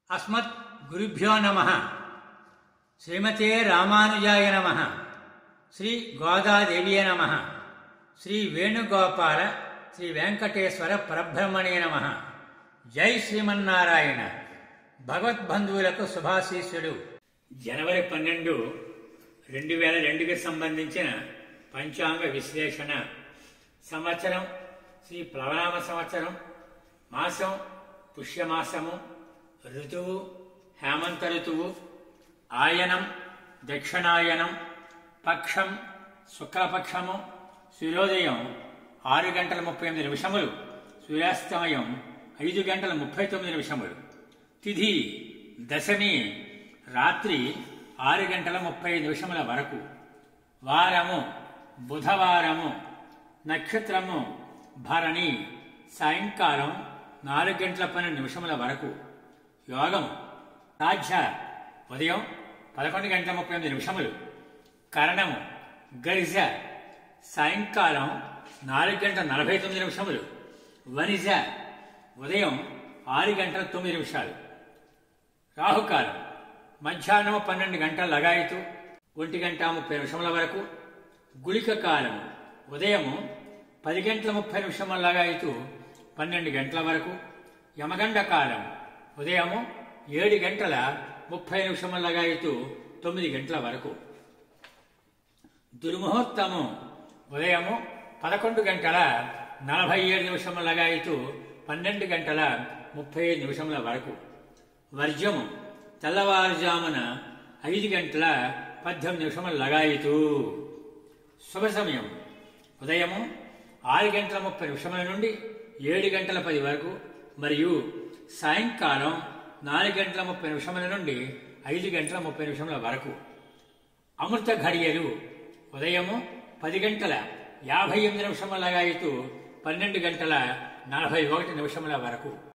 అస్మత్ గురుభ్యో నమ శ్రీమతే రామానుజాయ నమ శ్రీ గోదాదేవియ నమ శ్రీ వేణుగోపాల శ్రీ వెంకటేశ్వర పరబ్రహ్మణే నమ జై శ్రీమన్నారాయణ భగవద్బంధువులకు శుభాశీస్సుడు జనవరి పన్నెండు రెండు వేల రెండుకి సంబంధించిన పంచాంగ విశ్లేషణ సంవత్సరం శ్రీ ప్లవనామ సంవత్సరం మాసం పుష్యమాసము ఋతువు హేమంత ఋతువు ఆయనం దక్షిణాయనం పక్షం శుక్లపక్షము సూర్యోదయం ఆరు గంటల ముప్పై ఎనిమిది నిమిషములు సూర్యాస్తమయం ఐదు గంటల ముప్పై తొమ్మిది నిమిషములు తిథి దశమి రాత్రి ఆరు గంటల ముప్పై నిమిషముల వరకు వారము బుధవారము నక్షత్రము భరణి సాయంకాలం నాలుగు గంటల పన్నెండు నిమిషముల వరకు యోగం సాధ్య ఉదయం పదకొండు గంటల ముప్పై ఎనిమిది నిమిషములు కరణము గరిజ సాయంకాలం నాలుగు గంటల నలభై తొమ్మిది నిమిషములు వనిజ ఉదయం ఆరు గంటల తొమ్మిది నిమిషాలు రాహుకాలం మధ్యాహ్నం పన్నెండు గంటల లగాయతు ఒంటి గంట ముప్పై నిమిషముల వరకు గుళిక కాలము ఉదయము పది గంటల ముప్పై నిమిషముల లగాయతు పన్నెండు గంటల వరకు యమగండ కాలం ఉదయము ఏడు గంటల ముప్పై నిమిషముల లగాయతు తొమ్మిది గంటల వరకు దుర్ముహూర్తము ఉదయము పదకొండు గంటల నలభై ఏడు నిమిషముల లగాయతు పన్నెండు గంటల ముప్పై ఐదు నిమిషముల వరకు వర్జము తెల్లవారుజామున ఐదు గంటల పద్దెనిమిది నిమిషముల లగాయతు శుభ సమయం ఉదయము ఆరు గంటల ముప్పై నిమిషముల నుండి ఏడు గంటల పది వరకు మరియు సాయంకాలం నాలుగు గంటల ముప్పై నిమిషముల నుండి ఐదు గంటల ముప్పై నిమిషముల వరకు అమృత ఘడియలు ఉదయము పది గంటల యాభై ఎనిమిది నిమిషముల లగాయతు పన్నెండు గంటల నలభై ఒకటి నిమిషముల వరకు